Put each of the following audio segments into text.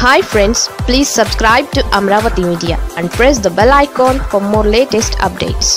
hi friends please subscribe to Amaravati media and press the bell icon for more latest updates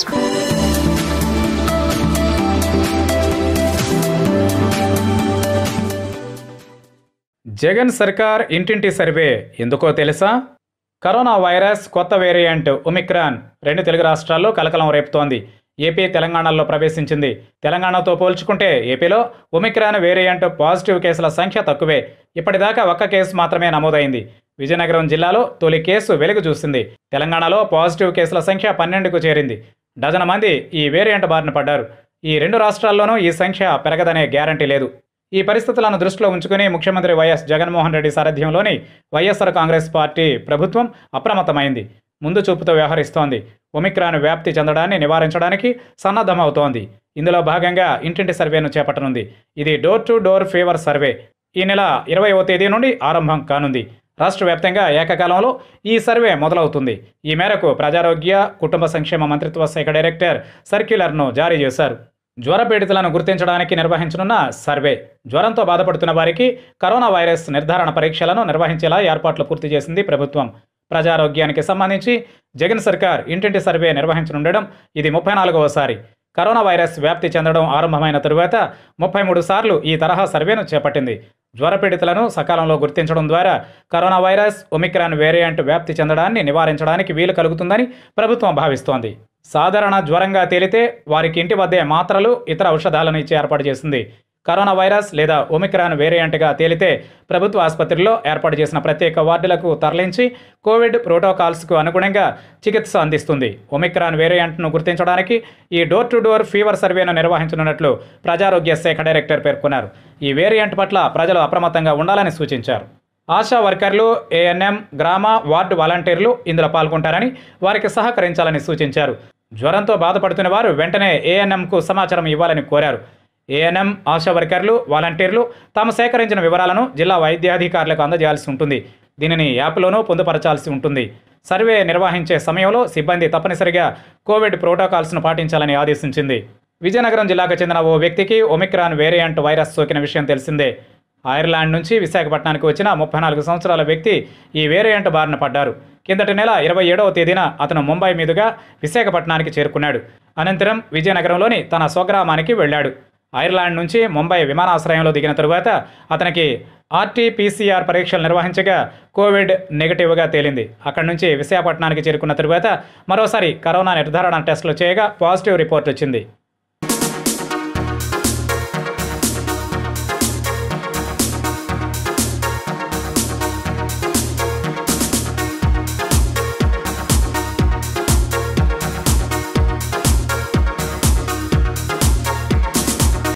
Jagan సర్కార్ ఇంటింటి survey ఎందుకో తెలుసా corona virus కొత్త variant omicron రెండు తెలుగు రాష్ట్రాల్లో కలకలం రేపుతోంది ఏపీ తెలంగాణలో ప్రవేశించింది తెలంగాణతో పోల్చుకుంటే ఏపీలో ఒమిక్రాన్ వేరియంట్ పాజిటివ్ కేసుల సంఖ్య తక్కువే ఇప్పటిదాకా ఒక్క కేసు మాత్రమే నమోదైంది విజయనగరం జిల్లాలో తొలి కేసు వెలుగు చూసింది తెలంగాణలో పాజిటివ్ కేసుల సంఖ్య పన్నెండుకు చేరింది డజన్ మంది ఈ వేరియంట్ బారిన పడ్డారు ఈ రెండు రాష్ట్రాల్లోనూ ఈ సంఖ్య పెరగదనే గ్యారంటీ లేదు ఈ పరిస్థితులను దృష్టిలో ఉంచుకుని ముఖ్యమంత్రి వైఎస్ జగన్మోహన్ రెడ్డి సారథ్యంలోని వైఎస్ఆర్ కాంగ్రెస్ పార్టీ ప్రభుత్వం అప్రమత్తమైంది ముందు చూపుతో వ్యవహరిస్తోంది ఒమిక్రాన్ వ్యాప్తి చెందడాన్ని నివారించడానికి సన్నద్ధమవుతోంది ఇందులో భాగంగా ఇంటింటి సర్వేను చేపట్టనుంది ఇది door to door fever survey ఈ నెల ఇరవైవ తేదీ నుండి ఆరంభం కానుంది రాష్ట్ర వ్యాప్తంగా ఏకకాలంలో ఈ సర్వే మొదలవుతుంది ఈ మేరకు ప్రజారోగ్య కుటుంబ సంక్షేమ మంత్రిత్వ శాఖ డైరెక్టర్ సర్క్యులర్ను జారీ చేశారు జ్వర పీడితులను గుర్తించడానికి నిర్వహించనున్న సర్వే జ్వరంతో బాధపడుతున్న వారికి కరోనా వైరస్ నిర్ధారణ పరీక్షలను నిర్వహించేలా ఏర్పాట్లు పూర్తి చేసింది ప్రభుత్వం ప్రజారోగ్యానికి సంబంధించి జగన్ సర్కార్ ఇంటింటి సర్వే నిర్వహించనుండడం ఇది ముప్పై నాలుగవసారి కరోనా వైరస్ వ్యాప్తి చెందడం ఆరంభమైన తరువాత ముప్పై మూడు సార్లు ఈ తరహా సర్వేను చేపట్టింది జ్వర పీడితులను సకాలంలో గుర్తించడం ద్వారా కరోనా వైరస్ ఒమిక్రాన్ వేరియంట్ వ్యాప్తి చెందడాన్ని నివారించడానికి వీలు కలుగుతుందని ప్రభుత్వం భావిస్తోంది సాధారణ జ్వరంగా తేలితే వారికి ఇంటి వద్దే మాత్రలు ఇతర ఔషధాలను ఇచ్చి ఏర్పాటు చేసింది కరోనా వైరస్ లేదా ఒమిక్రాన్ వేరియంట్గా తేలితే ప్రభుత్వ ఆసుపత్రిలో ఏర్పాటు చేసిన ప్రత్యేక వార్డులకు తరలించి కోవిడ్ ప్రోటోకాల్స్కు అనుగుణంగా చికిత్స అందిస్తుంది ఒమిక్రాన్ వేరియంట్ను గుర్తించడానికి ఈ డోర్ టు డోర్ ఫీవర్ సర్వేను నిర్వహించనున్నట్లు ప్రజారోగ్య శాఖ డైరెక్టర్ పేర్కొన్నారు ఈ వేరియంట్ పట్ల ప్రజలు అప్రమత్తంగా ఉండాలని సూచించారు ఆశా వర్కర్లు ఏఎన్ఎం గ్రామ వార్డు వాలంటీర్లు ఇందులో పాల్గొంటారని వారికి సహకరించాలని సూచించారు జ్వరంతో బాధపడుతున్న వారు వెంటనే ఏఎన్ఎంకు సమాచారం ఇవ్వాలని కోరారు ఏఎన్ఎం ఆశా వర్కర్లు వాలంటీర్లు తాము సేకరించిన వివరాలను జిల్లా వైద్యాధికారులకు అందజేయాల్సి ఉంటుంది దీనిని యాప్లోనూ పొందుపరచాల్సి ఉంటుంది సర్వే నిర్వహించే సమయంలో సిబ్బంది తప్పనిసరిగా కోవిడ్ ప్రోటోకాల్స్ను పాటించాలని ఆదేశించింది విజయనగరం జిల్లాకు చెందిన ఓ వ్యక్తికి ఒమిక్రాన్ వేరియంట్ వైరస్ సోకిన విషయం తెలిసిందే ఐర్లాండ్ నుంచి విశాఖపట్నానికి వచ్చిన ముప్పై నాలుగు సంవత్సరాల వ్యక్తి ఈ వేరియంట్ బారిన పడ్డారు కిందటి నెల ఇరవై ఏడవ తేదీన అతను ముంబై మీదుగా విశాఖపట్నానికి చేరుకున్నాడు అనంతరం విజయనగరంలోని తన స్వగ్రామానికి వెళ్ళాడు ఐర్లాండ్ నుంచి ముంబై విమానాశ్రయంలో దిగిన తరువాత అతనికి ఆర్టీపీసీఆర్ పరీక్షలు నిర్వహించగా కోవిడ్ నెగటివ్గా తేలింది అక్కడి నుంచి విశాఖపట్నానికి చేరుకున్న తరువాత మరోసారి కరోనా నిర్ధారణ టెస్టులు చేయగా పాజిటివ్ రిపోర్ట్ వచ్చింది